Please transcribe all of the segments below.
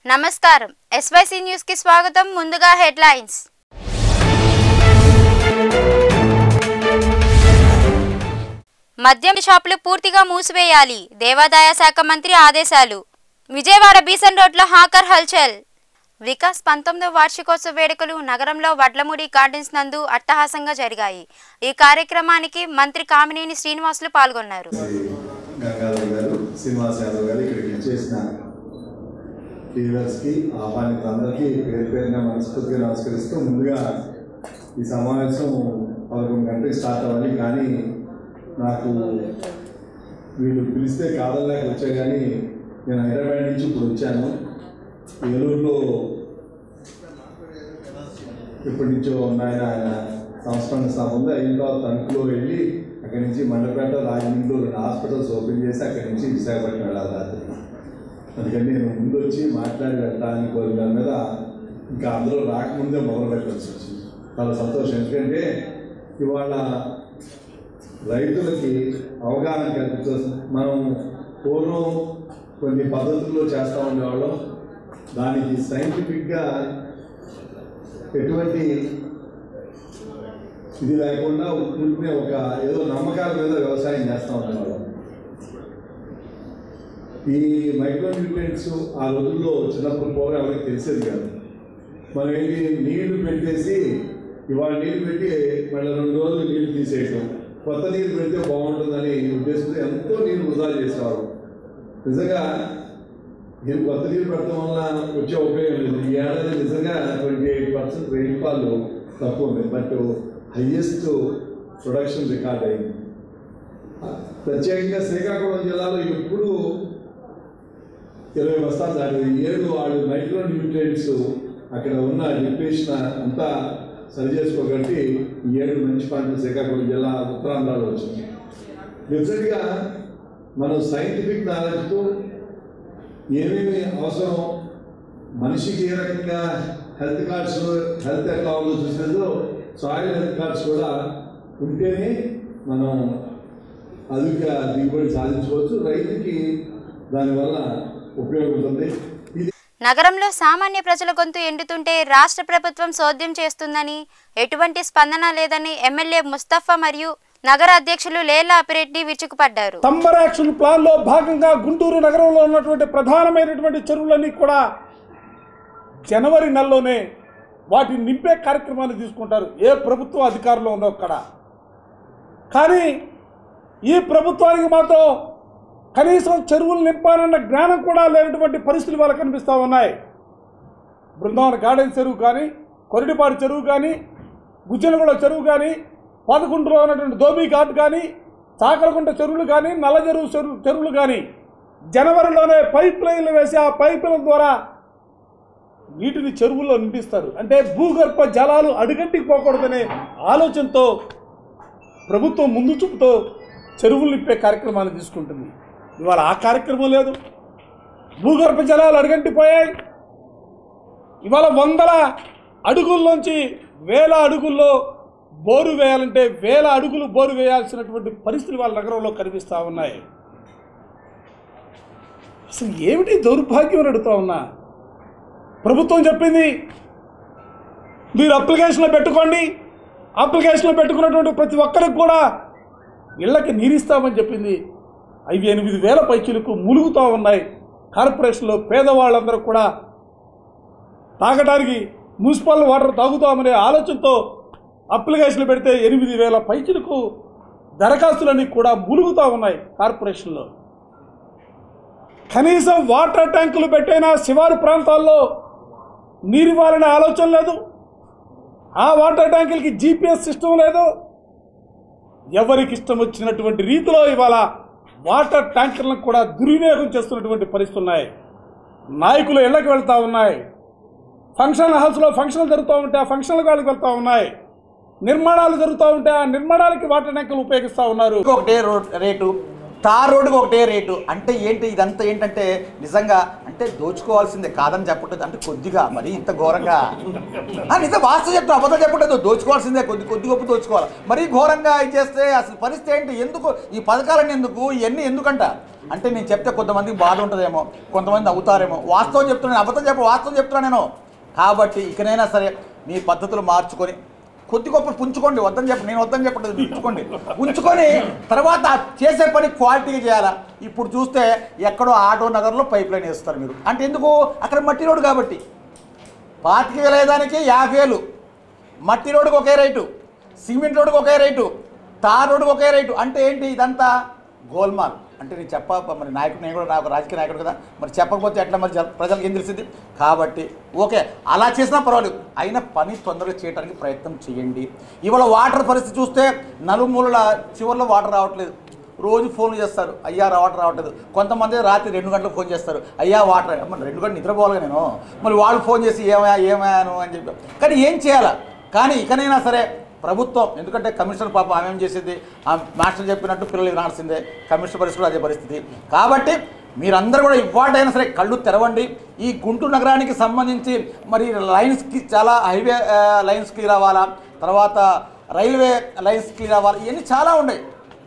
నమస్కారం SYC news కి స్వాగతం ముందుగా హెడ్లైన్స్ మద్యం షాపులు పూర్తిగా మూసివేయాలి దేవాదాయ శాఖ మంత్రి ఆదేశాలు విజయవాడ బీసన్ రోడ్లో హాకర్ హల్చల్ వికాస్ పంతొమ్మిదవ వార్షికోత్సవ వేడుకలు నగరంలో వడ్లమూడి గార్డెన్స్ నందు అట్టహాసంగా జరిగాయి ఈ కార్యక్రమానికి మంత్రి కామినేని శ్రీనివాసులు పాల్గొన్నారు గంగాధర్ గారు శ్రీనివాస్ యాదవ్ గారు ఇక్కడికి ఇచ్చేసిన లీడర్స్కి ఆహ్వానితులందరికీ పేరు పేరున మనస్ఫూర్తిగా నమస్కరిస్తూ ముందుగా ఈ సమావేశం పదకొండు గంటలకు స్టార్ట్ అవ్వాలి కానీ నాకు వీళ్ళు పిలిస్తే కాదలేక వచ్చా కానీ నేను హైదరాబాద్ నుంచి ఇప్పుడు వచ్చాను ఏలూరులో ఇప్పటి నుంచో ఉన్నాయన ఆయన సంస్కరణ సభ ఉంది అయిన తర్వాత తణుకులో వెళ్ళి అక్కడి నుంచి మండపేట రాజమండ్రిలో రెండు హాస్పిటల్స్ ఓపెన్ చేసి అక్కడి నుంచి విశాఖపట్నం వెళ్ళాలి రాత్రి అందుకని నేను ముందు వచ్చి మాట్లాడి వెళ్ళడానికి కోరిన దాని మీద ఇంకా అందరూ రాకముందే మొదలు పెట్టాల్సి వచ్చింది చాలా సంతోషం ఎందుకంటే ఇవాళ రైతులకి అవగాహన కల్పించాల్సింది మనం పూర్వం కొన్ని పద్ధతుల్లో చేస్తూ ఉండేవాళ్ళం దానికి సైంటిఫిక్గా ఎటువంటి ఇది లేకుండా ఉంటునే ఒక ఏదో నమ్మకాల మీద వ్యవసాయం చేస్తూ ఉండేవాళ్ళం ఈ మైక్రో న్యూట్రియంట్స్ ఆ రోజుల్లో చిన్నప్పుడు పోగా ఎవరికి తెలిసేది కాదు మనం ఏంటి నీళ్లు పెట్టేసి ఇవాళ నీళ్లు పెట్టి మళ్ళీ రెండు రోజులు నీళ్లు తీసేయటం కొత్త నీళ్ళు పెడితే బాగుంటుందని ఉద్దేశంతో ఎంతో నీళ్ళు వృధా చేసేవారు నిజంగా నేను కొత్త నీళ్ళు పెట్టడం వల్ల వచ్చే ఉపయోగం లేదు ఈ ఏడాది నిజంగా ట్వంటీ ఎయిట్ పర్సెంట్ రెయిన్ఫాల్ తక్కువ ఉంది బట్ హయ్యెస్ట్ ప్రొడక్షన్ రికార్డ్ అయింది ప్రత్యేకంగా శ్రీకాకుళం జిల్లాలో ఎప్పుడు ఇరవై బస్తాలు దాటింది ఈ ఏడు వాడు మైక్రో న్యూట్రియంట్స్ అక్కడ ఉన్న డిప్రెషన్ అంతా సరి చేసుకోగట్టి ఈ ఏడు మంచి పంటలు శ్రీకాకుళం జిల్లా ఉత్తరాంధ్రలో వచ్చింది డెఫినెట్గా మనం సైంటిఫిక్ నాలెడ్జ్తో ఏమేమి అవసరం మనిషికి ఏ రకంగా హెల్త్ కార్డ్స్ హెల్త్ ఎట్లా ఉందో చూసినదో సాయిల్ హెల్త్ కార్డ్స్ కూడా ఉంటేనే మనం అధిక దిగుబడి సాధించుకోవచ్చు రైతుకి దానివల్ల ఉపయోగం ఉంటుంది ఇది నగరంలో సామాన్య ప్రజల గొంతు ఎండుతుంటే రాష్ట్ర ప్రభుత్వం సోద్యం చేస్తుందని ఎటువంటి స్పందన లేదని ఎమ్మెల్యే ముస్తఫా మరియు నగర అధ్యక్షులు లేలా అపిరెడ్డి విరుచుకుపడ్డారు సమ్మర్ యాక్షన్ ప్లాన్లో భాగంగా గుంటూరు నగరంలో ఉన్నటువంటి ప్రధానమైనటువంటి చెరువులన్నీ కూడా జనవరి నెలలోనే వాటిని నింపే కార్యక్రమాన్ని తీసుకుంటారు ఏ ప్రభుత్వం అధికారంలో ఉందో అక్కడ కానీ ఈ ప్రభుత్వానికి మాత్రం కనీసం చెరువులు నింపాలన్న జ్ఞానం కూడా లేనటువంటి పరిస్థితులు వాళ్ళకి కనిపిస్తూ ఉన్నాయి బృందావన గార్డెన్ చెరువు కానీ కొరిటిపాడు చెరువు కానీ గుజ్జనగూడ చెరువు కానీ పదకొండులో ఉన్నటువంటి దోబీ ఘాట్ కానీ చాకలకుంట చెరువులు కానీ నల్ల చెరువు చెరువు చెరువులు కానీ జనవరిలోనే పైప్ లైన్లు వేసి ఆ పైపుల ద్వారా నీటిని చెరువుల్లో నింపిస్తారు అంటే భూగర్భ జలాలు అడుగంటికి పోకూడదనే ఆలోచనతో ప్రభుత్వం ముందు చూపుతో చెరువులు నింపే కార్యక్రమాన్ని తీసుకుంటుంది ఇవాళ ఆ కార్యక్రమం లేదు భూగర్భ జలాలు అడుగంటిపోయాయి ఇవాళ వందల అడుగుల్లోంచి వేల అడుగుల్లో బోరు వేయాలంటే వేల అడుగులు బోరు వేయాల్సినటువంటి పరిస్థితులు వాళ్ళ నగరంలో కనిపిస్తూ ఉన్నాయి అసలు ఏమిటి దౌర్భాగ్యం అని అడుగుతా ఉన్నా ప్రభుత్వం చెప్పింది మీరు అప్లికేషన్లో పెట్టుకోండి అప్లికేషన్లో పెట్టుకున్నటువంటి ప్రతి ఒక్కరికి కూడా ఇళ్ళకి నీరిస్తామని చెప్పింది అవి ఎనిమిది వేల పైచీలకు ములుగుతూ ఉన్నాయి కార్పొరేషన్లో పేదవాళ్ళందరూ కూడా తాగడానికి మున్సిపల్ వాటర్ తాగుతామనే ఆలోచనతో అప్లికేషన్లు పెడితే ఎనిమిది వేల పైచీలకు దరఖాస్తులన్నీ కూడా ములుగుతూ ఉన్నాయి కార్పొరేషన్లో కనీసం వాటర్ ట్యాంకులు పెట్టైనా శివారు ప్రాంతాల్లో నీరు ఇవ్వాలనే ఆలోచన లేదు ఆ వాటర్ ట్యాంకులకి జీపీఎస్ సిస్టమ్ లేదు ఎవరికి ఇష్టం వచ్చినటువంటి రీతిలో ఇవాళ వాటర్ ట్యాంకర్లను కూడా దుర్వినియోగం చేస్తున్నటువంటి పరిస్థితులు ఉన్నాయి నాయకులు ఇళ్ళకి వెళ్తూ ఉన్నాయి ఫంక్షన్ హాల్స్లో ఫంక్షన్లు జరుగుతూ ఉంటే ఆ ఫంక్షన్ల వాళ్ళకి వెళ్తూ ఉన్నాయి నిర్మాణాలు జరుగుతూ ఉంటే ఆ నిర్మాణాలకి వాటర్ ట్యాంకులు ఉపయోగిస్తూ ఉన్నారు ఒకటే రోడ్ రేటు తార్ రోడ్డుకి ఒకటే రేటు అంటే ఏంటి ఇదంతా ఏంటంటే నిజంగా అంటే దోచుకోవాల్సిందే కాదని చెప్పట్లేదు అంటే కొద్దిగా మరి ఇంత ఘోరంగా ఆ, నిజం వాస్తవం చెప్తా అబద్ధం చెప్పట్లేదు దోచుకోవాల్సిందే కొద్ది కొద్ది గొప్ప దోచుకోవాలి మరీ ఘోరంగా ఇది చేస్తే అసలు పరిస్థితి ఏంటి ఎందుకు ఈ పథకాలన్నీ ఎందుకు ఇవన్నీ ఎందుకంట అంటే నేను చెప్తే కొంతమందికి బాధ ఉంటుందేమో కొంతమంది అవుతారేమో వాస్తవం చెప్తున్నాను అబద్ధం చెప్ప వాస్తవం చెప్తున్నాను నేను కాబట్టి ఇకనైనా సరే మీ పద్ధతులు మార్చుకొని కొద్ది గొప్ప పుంచుకోండి వద్దని చెప్ప నేను వద్దని చెప్పట్లేదు ఉంచుకోండి ఉంచుకొని తర్వాత ఆ చేసే పని క్వాలిటీగా చేయాలా ఇప్పుడు చూస్తే ఎక్కడో ఆటో నగర్లో పైప్ లైన్ వేస్తారు మీరు అంటే ఎందుకు అక్కడ మట్టి రోడ్డు కాబట్టి పాతిక వేలేదానికి యాభై వేలు మట్టి రోడ్డుకి ఒకే రేటు సిమెంట్ రోడ్డుకి ఒకే రేటు తార్ రోడ్డుకి ఒకే రేటు అంటే ఏంటి ఇదంతా గోల్మాల్ అంటే నేను చెప్ప మరి నాయకుడు నేను కూడా నాకు రాజకీయ నాయకుడు కదా మరి చెప్పకపోతే ఎట్లా మరి జన- ప్రజలకు ఏం తెలిసింది కాబట్టి ఓకే అలా చేసినా పర్వాలేదు అయినా పని తొందరగా చేయడానికి ప్రయత్నం చేయండి ఇవాళ వాటర్ పరిస్థితి చూస్తే నలుమూలల చివరిలో వాటర్ రావట్లేదు రోజు ఫోన్ చేస్తారు అయ్యా వాటర్ రావట్లేదు కొంతమంది రాత్రి రెండు గంటలకు ఫోన్ చేస్తారు అయ్యా వాటర్ మరి రెండు గంటలు నిద్రపోవాలి నేను మరి వాళ్ళు ఫోన్ చేసి ఏమయ్యా ఏమయ్యాను అని చెప్పి కానీ ఏం చేయాలా కానీ ఇకనైనా సరే ప్రభుత్వం ఎందుకంటే కమిషనర్ పాప ఆమె ఏం చేసేది ఆ మాస్టర్ చెప్పినట్టు పిల్లలు వినాల్సిందే కమిషనర్ పరిస్థితి కూడా అదే పరిస్థితి కాబట్టి మీరందరూ కూడా ఇవాళైనా సరే కళ్ళు తెరవండి ఈ గుంటూరు నగరానికి సంబంధించి మరి లైన్స్కి చాలా హైవే ఆ, లైన్స్కి రావాలా తర్వాత రైల్వే లైన్స్కి రావాలా ఇవన్నీ చాలా ఉన్నాయి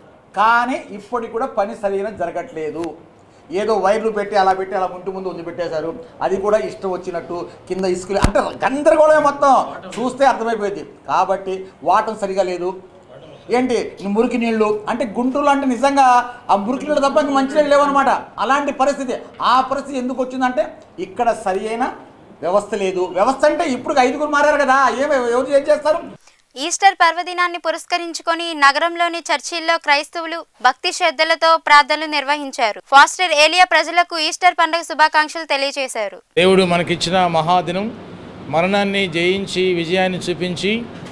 కానీ ఇప్పటికి కూడా పని సరైన జరగట్లేదు ఏదో వైర్లు పెట్టి అలా పెట్టి అలా ముందు ముందు ఉండి పెట్టేశారు అది కూడా ఇష్టం వచ్చినట్టు కింద ఇసుకలు అంటే గందరగోళమే మొత్తం చూస్తే అర్థమైపోయింది కాబట్టి వాటం సరిగా లేదు ఏంటి ఈ మురికి నీళ్లు అంటే గుంటూరు అంటే నిజంగా ఆ మురికి నీళ్ళు తప్ప ఇంక మంచి నీళ్ళు లేవన్నమాట అలాంటి పరిస్థితి ఆ పరిస్థితి ఎందుకు వచ్చిందంటే ఇక్కడ సరి అయిన వ్యవస్థ లేదు వ్యవస్థ అంటే ఇప్పుడు ఐదుగురు మారారు కదా ఏమి ఎవరు ఏం చేస్తారు ఈస్టర్ పర్వదినాన్ని పురస్కరించుకొని నగరంలోని చర్చిల్లో క్రైస్తవులు భక్తి శ్రద్ధలతో ప్రార్థనలు నిర్వహించారు ఫాస్టర్ ఏలియా ప్రజలకు ఈస్టర్ పండుగ శుభాకాంక్షలు తెలియజేశారు దేవుడు మనకిచ్చిన మహాదినం మరణాన్ని జయించి విజయాన్ని చూపించి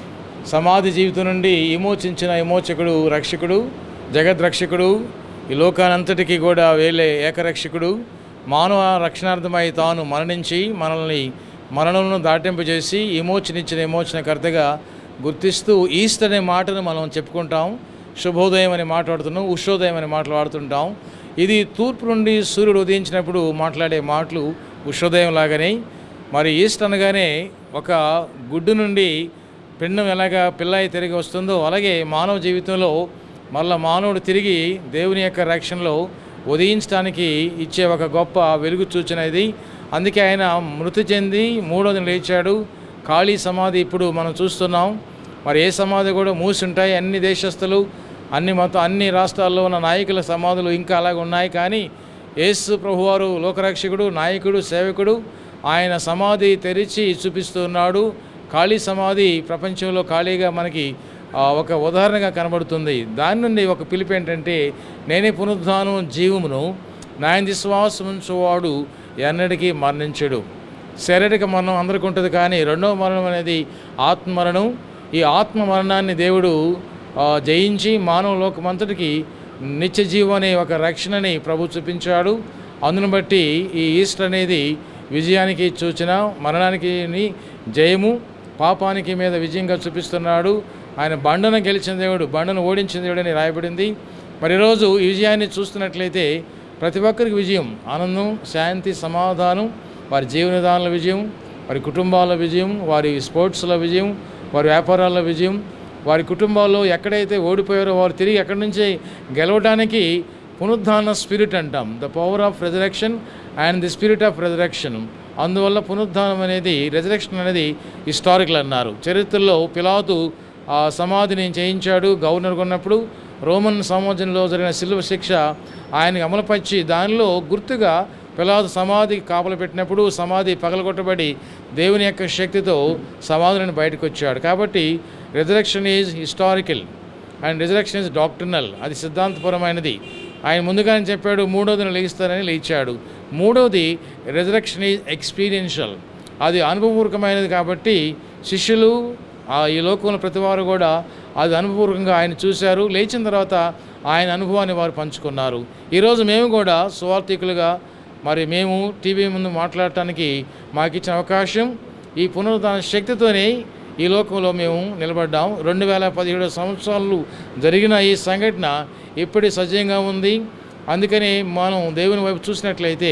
సమాధి జీవితం నుండి విమోచించిన విమోచకుడు రక్షకుడు జగద్రక్షకుడు ఈ లోకానంతటికీ కూడా వేలే ఏకరక్షకుడు మానవ రక్షణార్థమై తాను మరణించి మనల్ని మరణంను దాటింపజేసి విమోచనిచ్చిన విమోచనకర్తగా గుర్తిస్తూ ఈస్ట్ అనే మాటను మనం చెప్పుకుంటాం శుభోదయం అని మాట్లాడుతున్నాం ఉషోదయం అని మాట్లాడుతుంటాం ఇది తూర్పు నుండి సూర్యుడు ఉదయించినప్పుడు మాట్లాడే మాటలు ఉషోదయం లాగానే మరి ఈస్ట్ అనగానే ఒక గుడ్డు నుండి పిండం ఎలాగా పిల్లాయి తిరిగి వస్తుందో అలాగే మానవ జీవితంలో మళ్ళా మానవుడు తిరిగి దేవుని యొక్క రక్షణలో ఉదయించడానికి ఇచ్చే ఒక గొప్ప వెలుగు సూచన ఇది అందుకే ఆయన మృతి చెంది మూడోది లేచాడు ఖాళీ సమాధి ఇప్పుడు మనం చూస్తున్నాం మరి ఏ సమాధి కూడా మూసి ఉంటాయి అన్ని దేశస్తులు అన్ని మొత్తం అన్ని రాష్ట్రాల్లో ఉన్న నాయకుల సమాధులు ఇంకా అలాగే ఉన్నాయి కానీ యేసు ప్రభువారు లోకరక్షకుడు నాయకుడు సేవకుడు ఆయన సమాధి తెరిచి చూపిస్తున్నాడు ఖాళీ సమాధి ప్రపంచంలో ఖాళీగా మనకి ఆ, ఒక ఉదాహరణగా కనబడుతుంది దాని నుండి ఒక పిలుపు ఏంటంటే నేనే పునరుద్ధానం జీవమును నాయన విశ్వాసం ఉంచువాడు ఎన్నటికీ మరణించడు శారీరక మరణం అందరికీ ఉంటుంది కానీ రెండవ మరణం అనేది ఆత్మ మరణం ఈ ఆత్మ మరణాన్ని దేవుడు ఆ, జయించి మానవ లోకమంతటికి నిత్య జీవం అనే ఒక రక్షణని ప్రభు చూపించాడు అందును బట్టి ఈ ఈస్టర్ అనేది విజయానికి సూచన మరణానికి ని జయము పాపానికి మీద విజయంగా చూపిస్తున్నాడు ఆయన బండను గెలిచిన దేవుడు బండను ఓడించిన దేవుడు అని రాయబడింది మరి ఈరోజు ఈ విజయాన్ని చూస్తున్నట్లయితే ప్రతి ఒక్కరికి విజయం ఆనందం శాంతి సమాధానం వారి జీవన విధానాల విజయం వారి కుటుంబాల విజయం వారి స్పోర్ట్స్ల విజయం వారి వ్యాపారాల విజయం వారి కుటుంబాల్లో ఎక్కడైతే ఓడిపోయారో వారు తిరిగి ఎక్కడి నుంచే గెలవడానికి పునరుద్ధాన స్పిరిట్ అంటాం the power of resurrection and the spirit of resurrection అందువల్ల పునరుద్ధానం అనేది రెజరెక్షన్ అనేది హిస్టారికల్ అన్నారు చరిత్రలో పిలాతు ఆ సమాధిని చేయించాడు గవర్నర్గా ఉన్నప్పుడు రోమన్ సమాజంలో జరిగిన శిల్వ శిక్ష ఆయనకి అమలుపరిచి దానిలో గుర్తుగా పిలాతు సమాధి కాపలు పెట్టినప్పుడు సమాధి పగలగొట్టబడి దేవుని యొక్క శక్తితో సమాధులను బయటకు వచ్చాడు కాబట్టి resurrection is historical and resurrection is doctrinal అది సిద్ధాంతపరమైనది ఆయన ముందుగానే చెప్పాడు మూడోదిన లేస్తారని లేచాడు మూడోది రిజరక్షన్ ఈజ్ ఎక్స్పీరియన్షియల్ అది అనుభవపూర్వకమైనది కాబట్టి శిష్యులు ఆ ఈ లోకంలో ప్రతి వారు కూడా అది అనుభవపూర్వకంగా ఆయన చూశారు లేచిన తర్వాత ఆయన అనుభవాన్ని వారు పంచుకున్నారు ఈరోజు మేము కూడా సువార్థికులుగా మరి మేము టీవీ ముందు మాట్లాడటానికి మాకు ఇచ్చిన అవకాశం ఈ పునరుద్ధాన శక్తితోనే ఈ లోకంలో మేము నిలబడ్డాం రెండు వేల పదిహేడు సంవత్సరాలు జరిగిన ఈ సంఘటన ఇప్పటి సజీవంగా ఉంది అందుకని మనం దేవుని వైపు చూసినట్లయితే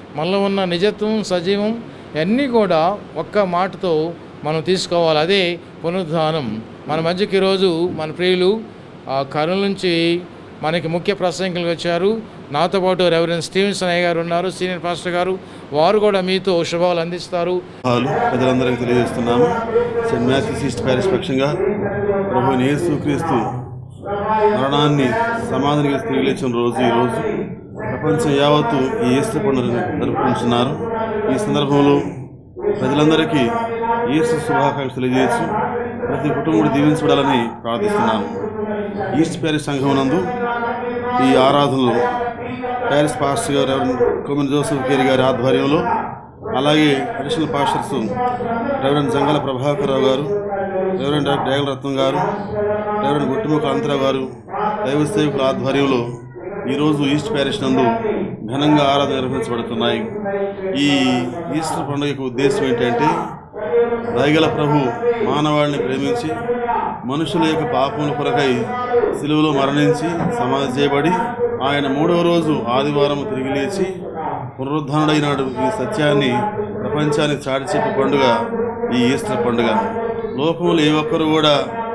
మనలో ఉన్న నిజత్వం సజీవం అన్నీ కూడా ఒక్క మాటతో మనం తీసుకోవాలి అదే పునరుద్ధానం మన మధ్యకి ఈరోజు మన ప్రియులు ఆ కరుణ నుంచి మనకి ముఖ్య ప్రసంగికులు వచ్చారు నాతో పాటు రెవరెండ్ స్టీవెన్సన్ అయ్య గారు ఉన్నారు సీనియర్ పాస్టర్ గారు వారు కూడా మీతో శుభాలు అందిస్తారు హాలు ప్రజలందరికీ తెలియజేస్తున్నాము సెయింట్ మ్యాథ్యూస్ ఈస్ట్ ప్యారిస్ పక్షంగా ప్రభు యేసుక్రీస్తు మరణాన్ని సమాధిని తిరిగి లేచిన రోజు ఈ రోజు ప్రపంచం యావత్తు ఈ ఈస్టర్ పండుగను జరుపుకుంటున్నారు ఈ సందర్భంలో ప్రజలందరికీ ఈస్టర్ శుభాకాంక్షలు తెలియజేస్తూ ప్రతి కుటుంబం దీవించబడాలని ప్రార్థిస్తున్నాను ఈస్ట్ ప్యారిస్ సంఘం నందు ఈ ఆరాధనలో ప్యారిస్ పాస్టర్ గారు రెవరెండ్ కొమిన్ జోసెఫ్ కేరి గారి ఆధ్వర్యంలో అలాగే additional pastors reverend Jangala Prabhakararao గారు రెవరెండ్ డాక్టర్ డేగల రత్నం గారు రెవరెండ్ గుట్టుముఖ అంతరావు గారు దైవ సేవకుల ఆధ్వర్యంలో ఈరోజు ఈస్ట్ ప్యారిస్ నందు ఘనంగా ఆరాధన నిర్వహించబడుతున్నాయి ఈ ఈస్టర్ పండుగ యొక్క ఉద్దేశం ఏంటంటే దయగల ప్రభు మానవాళిని ప్రేమించి మనుషుల యొక్క పాపముల కొరకై సిలువలో మరణించి సమాధి చేయబడి ఆయన మూడవ రోజు ఆదివారం తిరిగి లేచి పునరుద్ధరణుడైనాడు ఈ సత్యాన్ని ప్రపంచానికి చాటి చెప్పే పండుగ ఈ ఈస్టర్ పండుగ లోకంలో ఏ ఒక్కరు కూడా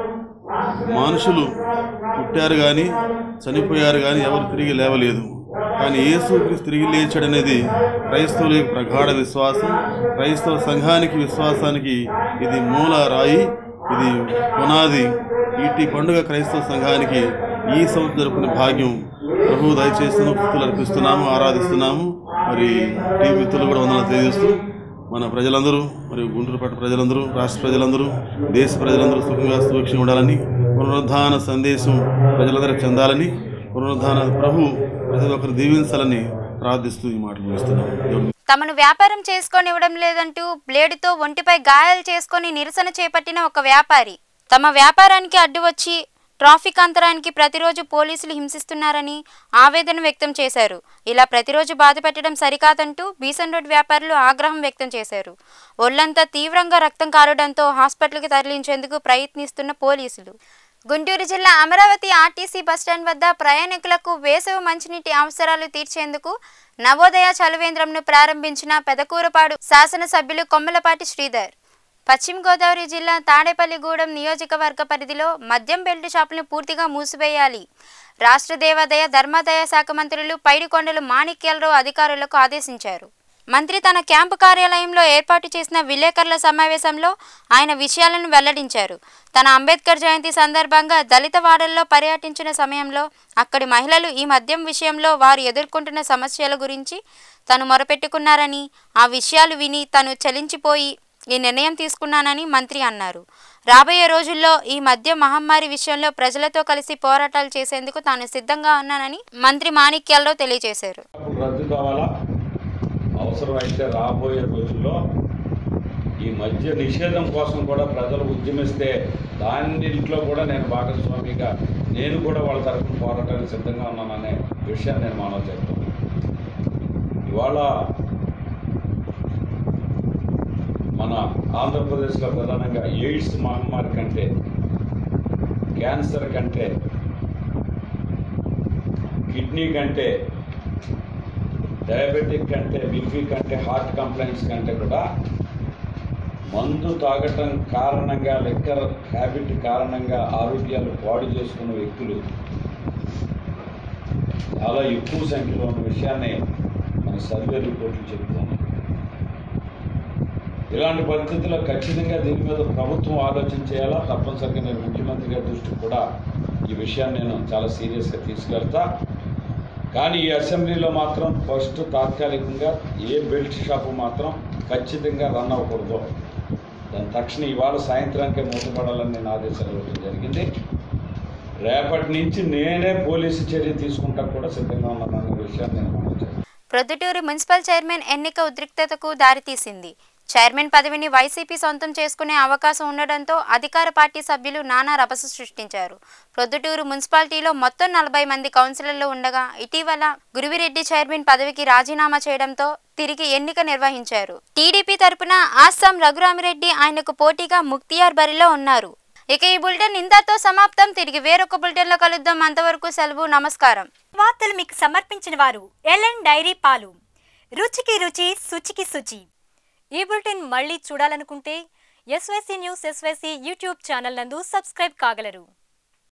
మనుషులు పుట్టారు కానీ చనిపోయారు కానీ ఎవరు తిరిగి లేవలేదు కానీ యేసుక్రీస్తు తిరిగి లేచాడనేది క్రైస్తవుల యొక్క ప్రగాఢ విశ్వాసం క్రైస్తవ సంఘానికి విశ్వాసానికి ఇది మూల రాయి ఇది పునాది ఇట్టి పండుగ క్రైస్తవ సంఘానికి ఈ సంవత్సరం జరుపుకునే భాగ్యం ప్రభు దయచేస్తున్న భక్తులు అర్పిస్తున్నాము ఆరాధిస్తున్నాము మరి టీ మిత్రులు కూడా వందలు తెలియజేస్తూ మన ప్రజలందరూ మరియు గుంటూరు పట్ట ప్రజలందరూ రాష్ట్ర ప్రజలందరూ దేశ ప్రజలందరూ సుఖంగా సురక్షంగా ఉండాలని పునరుద్ధాన సందేశం ప్రజలందరికీ చెందాలని పునరుద్ధాన ప్రభు ప్రతి ఒక్కరు దీవించాలని ప్రార్థిస్తూ ఈ మాటలు ముగిస్తున్నాను దేవుని తమను వ్యాపారం చేసుకోనివ్వడం లేదంటూ బ్లేడుతో ఒంటిపై గాయాలు చేసుకొని నిరసన చేపట్టిన ఒక వ్యాపారి తమ వ్యాపారానికి అడ్డు వచ్చి ట్రాఫిక్ అంతరానికి ప్రతిరోజు పోలీసులు హింసిస్తున్నారని ఆవేదన వ్యక్తం చేశారు ఇలా ప్రతిరోజు బాధ పెట్టడం సరికాదంటూ బీసన్ రోడ్ వ్యాపారులు ఆగ్రహం వ్యక్తం చేశారు ఒళ్లంతా తీవ్రంగా రక్తం కారడంతో హాస్పిటల్కి తరలించేందుకు ప్రయత్నిస్తున్న పోలీసులు గుంటూరు జిల్లా అమరావతి ఆర్టీసీ బస్టాండ్ వద్ద ప్రయాణికులకు వేసవి మంచినీటి అవసరాలు తీర్చేందుకు నవోదయ చలవేంద్రంను ప్రారంభించిన పెదకూరపాడు శాసనసభ్యులు కొమ్మలపాటి శ్రీధర్ పశ్చిమ గోదావరి జిల్లా తాడేపల్లిగూడెం నియోజకవర్గ పరిధిలో మద్యం బెల్ట్ షాపులను పూర్తిగా మూసివేయాలి రాష్ట్ర దేవాదాయ ధర్మాదాయ శాఖ మంత్రులు పైడికొండలు మాణిక్యాలరావు అధికారులకు ఆదేశించారు మంత్రి తన క్యాంపు కార్యాలయంలో ఏర్పాటు చేసిన విలేకరుల సమావేశంలో ఆయన విషయాలను వెల్లడించారు తన అంబేద్కర్ జయంతి సందర్భంగా దళిత వాడల్లో పర్యటించిన సమయంలో అక్కడి మహిళలు ఈ మద్యం విషయంలో వారు ఎదుర్కొంటున్న సమస్యల గురించి తను మొరపెట్టుకున్నారని ఆ విషయాలు విని తను చలించిపోయి ఈ నిర్ణయం తీసుకున్నానని మంత్రి అన్నారు రాబోయే రోజుల్లో ఈ మద్య మహమ్మారి విషయంలో ప్రజలతో కలిసి పోరాటాలు చేసేందుకు తాను సిద్ధంగా ఉన్నానని మంత్రి మాణిక్యాలరావు తెలియజేశారు రద్దు కావాలా అవసరమైతే రాబోయే రోజుల్లో ఈ మద్య నిషేధం కోసం కూడా ప్రజలు ఉద్యమిస్తే దానిలో కూడా నేను భాగస్వామిగా నేను కూడా వాళ్ళ తరఫున పోరాటానికి సిద్ధంగా ఉన్నాననే విషయాన్ని నేను మనవి చెప్తాను ఇవాళ మన ఆంధ్రప్రదేశ్లో ప్రధానంగా ఎయిడ్స్ మహమ్మారి కంటే క్యాన్సర్ కంటే కిడ్నీ కంటే డయాబెటిక్ కంటే బీపీ కంటే హార్ట్ కంప్లైంట్స్ కంటే కూడా మందు తాగటం కారణంగా లెక్కర్ హ్యాబిట్ కారణంగా ఆరోగ్యాలు పాడు చేసుకున్న వ్యక్తులు చాలా ఎక్కువ సంఖ్యలో ఉన్న విషయాన్ని మన సర్వే రిపోర్ట్లు చెప్తున్నాయి ఇలాంటి పరిస్థితుల్లో ఖచ్చితంగా దీని మీద ప్రభుత్వం ఆలోచన చేయాలా తప్పనిసరిగా నేను ముఖ్యమంత్రి గారి దృష్టికి కూడా ఈ విషయాన్ని నేను చాలా సీరియస్గా తీసుకెళ్తా కానీ ఈ అసెంబ్లీలో మాత్రం ఫస్ట్ తాత్కాలికంగా ఏ బెల్ట్ షాపు మాత్రం ఖచ్చితంగా రన్ అవ్వకూడదు దాని తక్షణం ఇవాళ సాయంత్రానికే మూతపడాలని నేను ఆదేశాలు ఇవ్వడం జరిగింది రేపటి నుంచి నేనే పోలీసు చర్య తీసుకుంటా కూడా సిద్ధంగా ఉన్నానన్న విషయాన్ని నేను మనం ప్రొద్దుటూరు మున్సిపల్ చైర్మన్ ఎన్నిక ఉద్రిక్తతకు దారితీసింది చైర్మన్ పదవిని వైసీపీ సొంతం చేసుకునే అవకాశం ఉండడంతో అధికార పార్టీ సభ్యులు నానా రభస సృష్టించారు ప్రొద్దుటూరు మున్సిపాలిటీలో మొత్తం నలభై మంది కౌన్సిలర్లు ఉండగా ఇటీవల గురువిరెడ్డి చైర్మన్ పదవికి రాజీనామా చేయడంతో తిరిగి ఎన్నిక నిర్వహించారు టీడీపీ తరపున ఆస్సాం రఘురామిరెడ్డి ఆయనకు పోటీగా ముక్తియార్ బరిలో ఉన్నారు ఇక ఈ బులెటిన్ ఇంతతో సమాప్తం తిరిగి వేరొక బులెటిన్లో కలుద్దాం అంతవరకు సెలవు నమస్కారం వార్తలు మీకు సమర్పించిన వారు ఎల్ఎన్ డైరీ పాలు రుచికి రుచి శుచికి శుచి ఈ బులెటిన్ మళ్ళీ చూడాలనుకుంటే SYC news SYC YouTube channel నందు సబ్స్క్రైబ్ కాగలరు